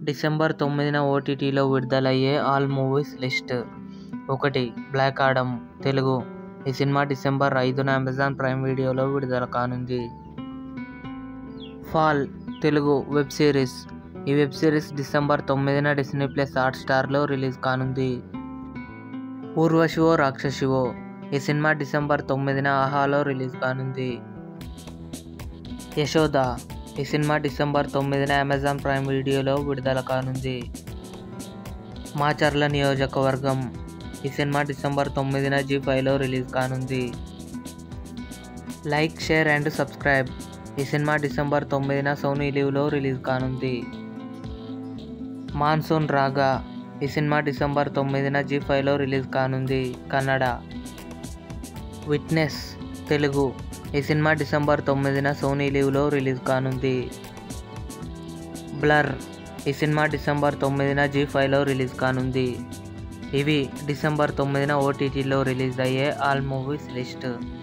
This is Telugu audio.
డిసెంబర్ తొమ్మిదిన ఓటీటీలో విడుదలయ్యే ఆల్ మూవీస్ లిస్ట్ ఒకటి బ్లాక్ ఆడమ్ తెలుగు ఈ సినిమా డిసెంబర్ ఐదున అమెజాన్ ప్రైమ్ వీడియోలో విడుదల కానుంది ఫాల్ తెలుగు వెబ్ సిరీస్ ఈ వెబ్ సిరీస్ డిసెంబర్ తొమ్మిదిన డిస్నీ ప్లస్ హాట్ స్టార్లో రిలీజ్ కానుంది ఊర్వశివో రాక్షసివో ఈ సినిమా డిసెంబర్ తొమ్మిదిన ఆహాలో రిలీజ్ కానుంది యశోద ఈ సినిమా డిసెంబర్ తొమ్మిదిన అమెజాన్ ప్రైమ్ వీడియోలో విడుదల కానుంది మాచర్ల నియోజకవర్గం ఈ సినిమా డిసెంబర్ తొమ్మిదిన జీ ఫైవ్లో రిలీజ్ కానుంది లైక్ షేర్ అండ్ సబ్స్క్రైబ్ ఈ సినిమా డిసెంబర్ తొమ్మిదిన సోనీ లీవ్లో రిలీజ్ కానుంది మాన్సూన్ రాగా ఈ సినిమా డిసెంబర్ తొమ్మిదిన జీ ఫైవ్లో రిలీజ్ కానుంది కన్నడ విట్నెస్ తెలుగు ఈ సినిమా డిసెంబర్ తొమ్మిదిన సోనీ లీవ్లో రిలీజ్ కానుంది బ్లర్ ఈ సినిమా డిసెంబర్ తొమ్మిదిన జీ ఫైవ్లో రిలీజ్ కానుంది ఇవి డిసెంబర్ తొమ్మిదిన ఓటీటీలో రిలీజ్ అయ్యే ఆల్ మూవీస్ లిస్ట్